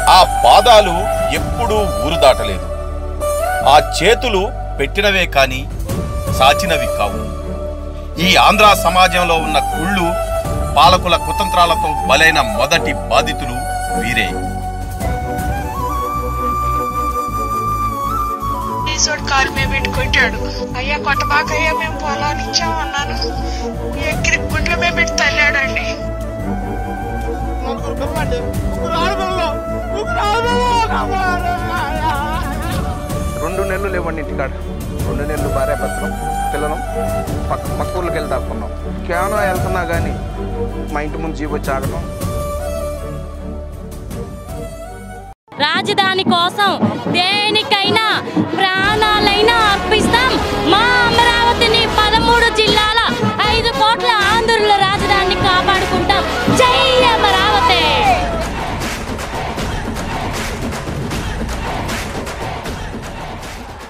ఆ పాదాలు ఎప్పుడూ ఊరు దాటలేదు ఆ చేతులు పెట్టినవే కాని సాచినవి కావు ఈ ఆంధ్ర సమాజంలో ఉన్న కుళ్ళు పాలకుల కుతంత్రాలతో బలైన మొదటి బాధితులు వీరే ఈసోడు కాలు మీద పెట్టి కొట్టాడు అయ్యా కొట్టబాకయ్యా మేము పొలాన్ని ఇచ్చామన్నాను ఎక్కిరి గుండ్ల మీద పెట్టి తల్లాడండి రెండు నెలలు లేవండి ఇంటికాడ రెండు నెలలు భార్యాభర్తలు పిల్లలు పక్క పక్క ఊర్లోకి వెళ్ళి దాక్కున్నాం కేవలం వెళ్తున్నా కానీ మా ఇంటి ముందు జీవో చాగడం రాజధాని కోసం దేనికైనా ప్రాణాలైనా అర్పిస్తాం మా అమరావతిని పదమూడు జిల్లాల ఐదు కోట్ల ఆంధ్రుల